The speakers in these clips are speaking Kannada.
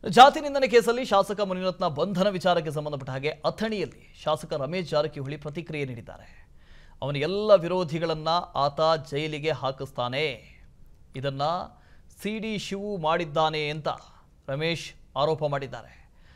ಜಾತಿ ನಿಂದನೆ ಕೇಸಲ್ಲಿ ಶಾಸಕ ಮುನಿರತ್ನ ಬಂಧನ ವಿಚಾರಕ್ಕೆ ಸಂಬಂಧಪಟ್ಟ ಹಾಗೆ ಅಥಣಿಯಲ್ಲಿ ಶಾಸಕ ರಮೇಶ್ ಜಾರಕಿಹೊಳಿ ಪ್ರತಿಕ್ರಿಯೆ ನೀಡಿದ್ದಾರೆ ಅವನ ಎಲ್ಲ ವಿರೋಧಿಗಳನ್ನ ಆತ ಜೈಲಿಗೆ ಹಾಕಿಸ್ತಾನೆ ಇದನ್ನ ಸಿ ಡಿ ಶಿವು ಮಾಡಿದ್ದಾನೆ ಅಂತ ರಮೇಶ್ ಆರೋಪ ಮಾಡಿದ್ದಾರೆ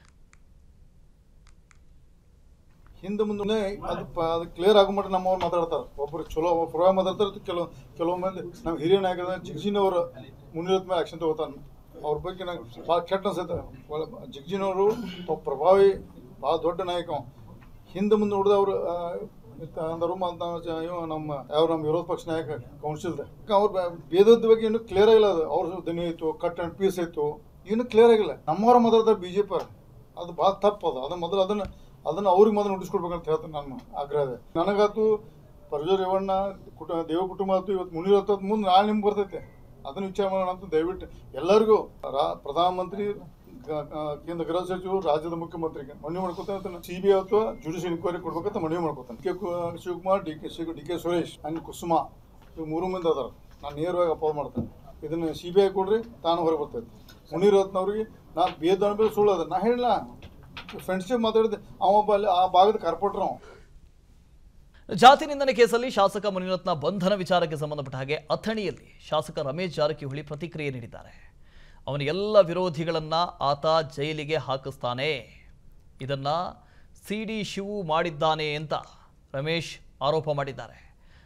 ಹಿಂದೆ ಮುಂದೆ ಅದು ಪ- ಅದು ಕ್ಲಿಯರ್ ಆಗೋ ಮಟ್ಟ ನಮ್ಮವ್ರು ಮಾತಾಡ್ತಾರೆ ಒಬ್ಬರು ಚಲೋ ಒಬ್ಬ ಪರವಾಗಿ ಮಾತಾಡ್ತಾರೆ ಕೆಲವು ಕೆಲವು ಮಂದಿ ನಮ್ಮ ಹಿರಿಯ ನಾಯಕರ ಜಿಗ್ಜಿನವರು ಮುನಿರತ್ ಮೇಲೆ ಆಕ್ಷನ್ ತಗೋತಾನೆ ಅವ್ರ ಬಗ್ಗೆ ನಂಗೆ ಭಾಳ ಕೆಟ್ಟ ಅನ್ಸುತ್ತೆ ಜಿಗ್ಜಿನವರು ಒಬ್ಬ ಪ್ರಭಾವಿ ಭಾಳ ದೊಡ್ಡ ನಾಯಕ ಅವ. ಹಿಂದೆ ಮುಂದೆ ನೋಡಿದ ಅವರು ಅಂದರು ಅಂತ ಇವ ನಮ್ಮ ಯಾವ ನಮ್ಮ ವಿರೋಧ ಪಕ್ಷ ನಾಯಕ ಕೌನ್ಸಿಲ್ದ ಅವ್ರ ಭೇದದ ಬಗ್ಗೆ ಇನ್ನೂ ಕ್ಲಿಯರ್ ಆಗಿಲ್ಲ ಅದು ಅವ್ರ ದನಿ ಆಯ್ತು ಕಟ್ ಆ್ಯಂಡ್ ಪೀಸ್ ಆಯ್ತು ಇನ್ನೂ ಕ್ಲಿಯರ್ ಆಗಿಲ್ಲ ನಮ್ಮವ್ರ ಮಾತಾಡ್ತಾರೆ ಬಿ ಜೆ ಪಿ ಅದು ಭಾಳ ತಪ್ಪದು ಅದು ಮೊದಲು ಅದನ್ನ ಅದನ್ನ ಅವ್ರಿಗೆ ಮೊದಲು ನೋಟಿಸ್ಕೊಡ್ಬೇಕಂತ ಹೇಳ್ತೇನೆ ನಾನು ಆಗ್ರಹ ಇದೆ ನನಗಾತು ಪರಜೋ ರೇವಣ್ಣ ಕುಟ ದೇವ ಕುಟುಂಬ ಆಯ್ತು ಇವತ್ತು ಮುನಿರತ್ತ ಮುಂದೆ ನಾಳೆ ನಿಮ್ಗೆ ಬರ್ತೈತೆ ಅದನ್ನ ವಿಚಾರ ಮಾಡೋಣ ಅಂತ ದಯವಿಟ್ಟು ಎಲ್ಲರಿಗೂ ರಾ ಪ್ರಧಾನಮಂತ್ರಿ ಗ- ಗ- ಕೇಂದ್ರ ಗೃಹ ಸಚಿವರು ರಾಜ್ಯದ ಮುಖ್ಯಮಂತ್ರಿಗೆ ಮನವಿ ಮಾಡ್ಕೊತಾನೆ ಸಿ ಬಿ ಐ ಅಥವಾ ಜುಡಿಷಿಯಲ್ ಇನ್ಕ್ವೈರಿ ಕೊಡ್ಬೇಕಂತ ಮನವಿ ಮಾಡ್ಕೊತಾನೆ ಕೆ ಕು- Shivakumar D K D K Suresh and Kusuma ಇವು ಮೂರು ಮಂದಿ ಅದಾರ ನಾನು ನೇರವಾಗಿ ಅಪೋಸ್ ಮಾಡ್ತೇನೆ ಇದನ್ನ ಸಿ ಬಿ ಐ ಕೊಡ್ರಿ ತಾನು ಹೊರಗೆ ಬರ್ತೈತೆ ಮುನಿರತ್ನವ್ರಿಗೆ ನಾ ಬೇದ ಅನ್ಬೇಕು ಸುಳ್ಳು ಅದ ನಾ ಹೇಳಿಲ್ಲ ಫ್ರೆಂಡ್ಶಿಪ್ ಮಾತಾಡಿದೆ ಅವ ಒಬ್ಬ ಅಲ್ಲಿ ಆ ಭಾಗದ ಕಾರ್ಪೊರೇಟರ್ ಅವ ಜಾತಿ ನಿಂದನೆ ಕೇಸಲ್ಲಿ ಶಾಸಕ ಮುನಿರತ್ನ ಬಂಧನ ವಿಚಾರಕ್ಕೆ ಸಂಬಂಧಪಟ್ಟ ಹಾಗೆ ಅಥಣಿಯಲ್ಲಿ ಶಾಸಕ ರಮೇಶ್ ಜಾರಕಿಹೊಳಿ ಪ್ರತಿಕ್ರಿಯೆ ನೀಡಿದ್ದಾರೆ ಅವನ ಎಲ್ಲ ವಿರೋಧಿಗಳನ್ನ ಆತ ಜೈಲಿಗೆ ಹಾಕಿಸ್ತಾನೆ ಇದನ್ನ ಸಿ ಡಿ ಶಿವು ಮಾಡಿದ್ದಾನೆ ಅಂತ ರಮೇಶ್ ಆರೋಪ ಮಾಡಿದ್ದಾರೆ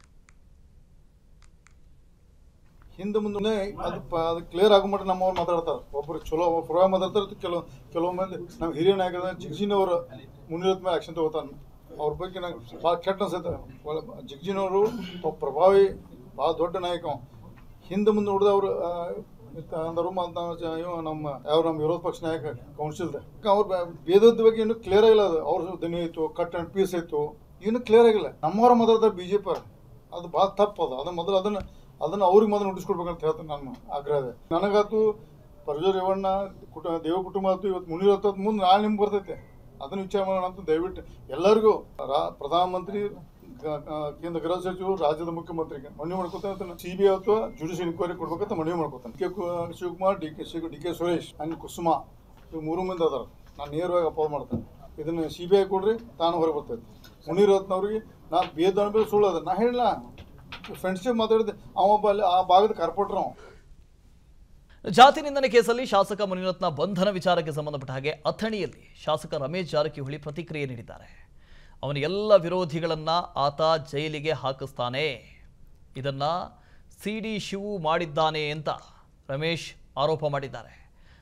ಹಿಂದೆ ಮುಂದೆ ಅದು ಪ- ಅದು ಕ್ಲಿಯರ್ ಆಗೋ ಮಟ್ಟ ನಮ್ಮವ್ರು ಮಾತಾಡ್ತಾರೆ ಒಬ್ಬರು ಚಲೋ ಒಬ್ಬ ಪರವಾಗಿ ಮಾತಾಡ್ತಾರೆ ಕೆಲವು ಕೆಲವು ಮಂದಿ ನಮ್ಮ ಹಿರಿಯ ನಾಯಕರ ಜಿಗ್ಜಿನವರು ಮುನಿರತ್ ಮೇಲೆ ಆಕ್ಷನ್ ತಗೋತಾನೆ ಅವ್ರ ಬಗ್ಗೆ ನಂಗೆ ಭಾಳ ಕೆಟ್ಟ ಅನ್ಸುತ್ತೆ ಜಿಗ್ಜಿನವರು ಒಬ್ಬ ಪ್ರಭಾವಿ ಭಾಳ ದೊಡ್ಡ ನಾಯಕ ಅವ. ಹಿಂದೆ ಮುಂದೆ ನೋಡಿದ ಅವರು ಅಂದರು ಅಂತ ಇವ ನಮ್ಮ ಯಾವ ನಮ್ಮ ವಿರೋಧ ಪಕ್ಷ ನಾಯಕ ಕೌನ್ಸಿಲ್ದ ಅವ್ರ ಭೇದದ ಬಗ್ಗೆ ಇನ್ನೂ ಕ್ಲಿಯರ್ ಆಗಿಲ್ಲ ಅದು ಅವ್ರ ದನಿ ಆಯ್ತು ಕಟ್ ಆ್ಯಂಡ್ ಪೀಸ್ ಆಯ್ತು ಇನ್ನೂ ಕ್ಲಿಯರ್ ಆಗಿಲ್ಲ ನಮ್ಮವ್ರ ಮಾತಾಡ್ತಾರೆ ಬಿ ಜೆ ಪಿ ಅದು ಭಾಳ ತಪ್ಪದು ಅದು ಮೊದಲು ಅದನ್ನ ಅದನ್ನ ಅವ್ರಿಗೆ ಮೊದಲು ನೋಟಿಸ್ಕೊಡ್ಬೇಕಂತ ಹೇಳ್ತೇನೆ ನಾನು ಆಗ್ರಹ ಇದೆ ನನಗಾತು ಪರಜೋ ರೇವಣ್ಣ ಕುಟ ದೇವ ಕುಟುಂಬ ಆಯ್ತು ಇವತ್ತು ಮುನಿರತ್ತ ಮುಂದೆ ನಾಳೆ ನಿಮ್ಗೆ ಬರ್ತೈತೆ ಅದನ್ನ ವಿಚಾರ ಮಾಡೋಣ ಅಂತ ದಯವಿಟ್ಟು ಎಲ್ಲರಿಗೂ ರಾ ಪ್ರಧಾನಮಂತ್ರಿ ಗ- ಗ- ಕೇಂದ್ರ ಗೃಹ ಸಚಿವರು ರಾಜ್ಯದ ಮುಖ್ಯಮಂತ್ರಿಗೆ ಮನವಿ ಮಾಡ್ಕೊತಾನೆ ಸಿ ಬಿ ಐ ಅಥವಾ ಜುಡಿಷಿಯಲ್ ಇನ್ಕ್ವೈರಿ ಕೊಡ್ಬೇಕಂತ ಮನವಿ ಮಾಡ್ಕೊತಾನೆ ಕೆ ಕು- Shivakumar D K D K Suresh and Kusuma ಇವು ಮೂರು ಮಂದಿ ಅದಾರ ನಾನು ನೇರವಾಗಿ ಅಪೋಸ್ ಮಾಡ್ತೇನೆ ಇದನ್ನ ಸಿ ಬಿ ಐ ಕೊಡ್ರಿ ತಾನು ಹೊರಗೆ ಬರ್ತೈತೆ ಮುನಿರತ್ನವ್ರಿಗೆ ನಾ ಬೇದ ಅನ್ಬೇಕು ಸುಳ್ಳು ಅದ ನಾ ಹೇಳಿಲ್ಲ ಫ್ರೆಂಡ್ಶಿಪ್ ಮಾತಾಡಿದೆ ಅವ ಒಬ್ಬ ಅಲ್ಲಿ ಆ ಭಾಗದ ಕಾರ್ಪೊರೇಟರ್ ಅವ ಜಾತಿ ನಿಂದನೆ ಕೇಸಲ್ಲಿ ಶಾಸಕ ಮುನಿರತ್ನ ಬಂಧನ ವಿಚಾರಕ್ಕೆ ಸಂಬಂಧಪಟ್ಟ ಹಾಗೆ ಅಥಣಿಯಲ್ಲಿ ಶಾಸಕ ರಮೇಶ್ ಜಾರಕಿಹೊಳಿ ಪ್ರತಿಕ್ರಿಯೆ ನೀಡಿದ್ದಾರೆ ಅವನ ಎಲ್ಲ ವಿರೋಧಿಗಳನ್ನ ಆತ ಜೈಲಿಗೆ ಹಾಕಿಸ್ತಾನೆ ಇದನ್ನ ಸಿ ಡಿ ಶಿವು ಮಾಡಿದ್ದಾನೆ ಅಂತ ರಮೇಶ್ ಆರೋಪ ಮಾಡಿದ್ದಾರೆ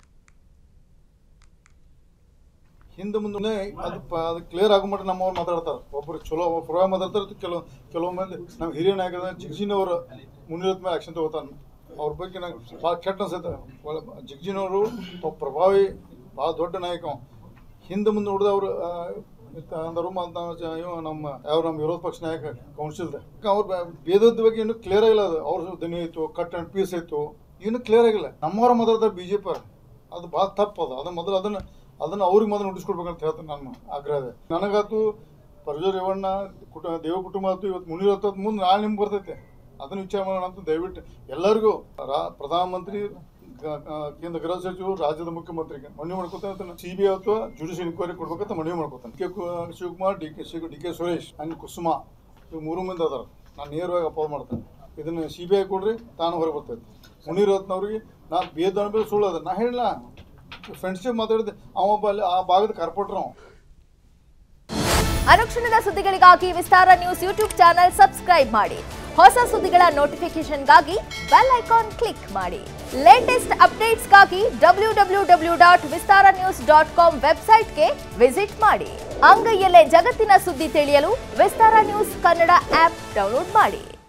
ಹಿಂದೆ ಮುಂದೆ ಅದು ಪ- ಅದು ಕ್ಲಿಯರ್ ಆಗೋ ಮಟ್ಟ ನಮ್ಮವ್ರು ಮಾತಾಡ್ತಾರೆ ಒಬ್ಬರು ಚಲೋ ಒಬ್ಬ ಪರವಾಗಿ ಮಾತಾಡ್ತಾರೆ ಕೆಲವು ಕೆಲವು ಮಂದಿ ನಮ್ಮ ಹಿರಿಯ ನಾಯಕರ ಜಿಗ್ಜಿನವರು ಮುನಿರತ್ ಮೇಲೆ ಆಕ್ಷನ್ ತಗೋತಾನೆ ಅವ್ರ ಬಗ್ಗೆ ನಂಗೆ ಭಾಳ ಕೆಟ್ಟ ಅನ್ಸುತ್ತೆ ಜಿಗ್ಜಿನವರು ಒಬ್ಬ ಪ್ರಭಾವಿ ಭಾಳ ದೊಡ್ಡ ನಾಯಕ ಅವ. ಹಿಂದೆ ಮುಂದೆ ನೋಡಿದ ಅವರು ಅಂದರು ಅಂತ ಇವ ನಮ್ಮ ಯಾವ ನಮ್ಮ ವಿರೋಧ ಪಕ್ಷ ನಾಯಕ ಕೌನ್ಸಿಲ್ದ ಅವ್ರ ಭೇದದ ಬಗ್ಗೆ ಇನ್ನೂ ಕ್ಲಿಯರ್ ಆಗಿಲ್ಲ ಅದು ಅವ್ರ ದನಿ ಆಯ್ತು ಕಟ್ ಆ್ಯಂಡ್ ಪೀಸ್ ಆಯ್ತು ಇನ್ನೂ ಕ್ಲಿಯರ್ ಆಗಿಲ್ಲ ನಮ್ಮವ್ರ ಮಾತಾಡ್ತಾರೆ ಬಿ ಜೆ ಪಿ ಅದು ಭಾಳ ತಪ್ಪದು ಅದು ಮೊದಲು ಅದನ್ನ ಅದನ್ನ ಅವ್ರಿಗೆ ಮೊದಲು ನೋಟಿಸ್ಕೊಡ್ಬೇಕಂತ ಹೇಳ್ತೇನೆ ನಾನು ಆಗ್ರಹ ಇದೆ ನನಗಾತು ಪರಜೋ ರೇವಣ್ಣ ಕುಟ ದೇವ ಕುಟುಂಬ ಆಯ್ತು ಇವತ್ತು ಮುನಿರತ್ತ ಮುಂದೆ ನಾಳೆ ನಿಮ್ಗೆ ಬರ್ತೈತೆ ಅದನ್ನ ವಿಚಾರ ಮಾಡೋಣ ಅಂತ ದಯವಿಟ್ಟು ಎಲ್ಲರಿಗೂ ರಾ ಪ್ರಧಾನಮಂತ್ರಿ ಗ- ಗ- ಕೇಂದ್ರ ಗೃಹ ಸಚಿವರು ರಾಜ್ಯದ ಮುಖ್ಯಮಂತ್ರಿಗೆ ಮನವಿ ಮಾಡ್ಕೊತಾನೆ ಸಿ ಬಿ ಐ ಅಥವಾ ಜುಡಿಷಿಯಲ್ ಇನ್ಕ್ವೈರಿ ಕೊಡ್ಬೇಕಂತ ಮನವಿ ಮಾಡ್ಕೊತಾನೆ ಕೆ ಕು- Shivakumar D K D K Suresh and Kusuma ಇವು ಮೂರು ಮಂದಿ ಅದಾರ ನಾನು ನೇರವಾಗಿ ಅಪೋಸ್ ಮಾಡ್ತೇನೆ ಇದನ್ನ ಸಿ ಬಿ ಐ ಕೊಡ್ರಿ ತಾನು ಹೊರಗೆ ಬರ್ತೈತೆ ಮುನಿರತ್ನವ್ರಿಗೆ ನಾ ಬೇದ ಅನ್ಬೇಕು ಸುಳ್ಳು ಅದ ನಾ ಹೇಳಿಲ್ಲ ಫ್ರೆಂಡ್ಶಿಪ್ ಮಾತಾಡಿದೆ ಅವ ಒಬ್ಬ ಅಲ್ಲಿ ಆ ಭಾಗದ ಕಾರ್ಪೊರೇಟರ್ ಅವ ಅನುಕ್ಷಣದ ಸುದ್ದಿಗಳಿಗಾಗಿ Vistara news YouTube channel subscribe ಮಾಡಿ ಹೊಸ ಸುದ್ದಿಗಳ ನೋಟಿಫಿಕೇಶನ್ಗಾಗಿ ಬೆಲ್ ಐಕಾನ್ ಕ್ಲಿಕ್ ಮಾಡಿ ಲೇಟೆಸ್ಟ್ ಅಪ್ಡೇಟ್ಸ್ಗಾಗಿ W W W dot Vistara news dot com ವೆಬ್ಸೈಟ್ಗೆ ವಿಸಿಟ್ ಮಾಡಿ ಅಂಗೈಯಲ್ಲೇ ಜಗತ್ತಿನ ಸುದ್ದಿ ತಿಳಿಯಲು Vistara news Kannada app download ಮಾಡಿ